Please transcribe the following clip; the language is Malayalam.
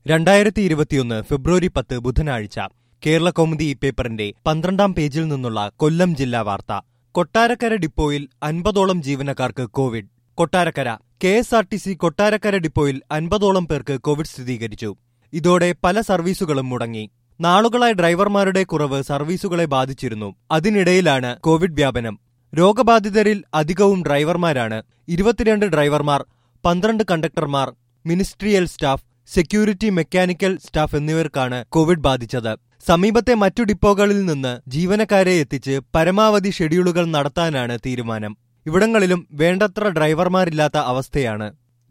രണ്ടായിരത്തി ഇരുപത്തിയൊന്ന് ഫെബ്രുവരി പത്ത് ബുധനാഴ്ച കേരള കൗമുദി പേപ്പറിന്റെ പന്ത്രണ്ടാം പേജിൽ നിന്നുള്ള കൊല്ലം ജില്ലാ വാർത്ത കൊട്ടാരക്കര ഡിപ്പോയിൽ അൻപതോളം ജീവനക്കാർക്ക് Covid Kottarakkara K S R T C Kottarakkara ഡിപ്പോയിൽ അൻപതോളം പേർക്ക് കോവിഡ് സ്ഥിരീകരിച്ചു ഇതോടെ പല സർവീസുകളും മുടങ്ങി നാളുകളായി ഡ്രൈവർമാരുടെ കുറവ് സർവീസുകളെ ബാധിച്ചിരുന്നു അതിനിടയിലാണ് കോവിഡ് വ്യാപനം രോഗബാധിതരിൽ അധികവും ഡ്രൈവർമാരാണ് ഇരുപത്തിരണ്ട് ഡ്രൈവർമാർ പന്ത്രണ്ട് കണ്ടക്ടർമാർ ministerial staff security mechanical staff എന്നിവർക്കാണ് കോവിഡ് ബാധിച്ചത് സമീപത്തെ മറ്റു ഡിപ്പോകളിൽ നിന്ന് ജീവനക്കാരെ എത്തിച്ച് പരമാവധി ഷെഡ്യൂളുകൾ നടത്താനാണ് തീരുമാനം ഇവിടങ്ങളിലും വേണ്ടത്ര ഡ്രൈവർമാരില്ലാത്ത അവസ്ഥയാണ്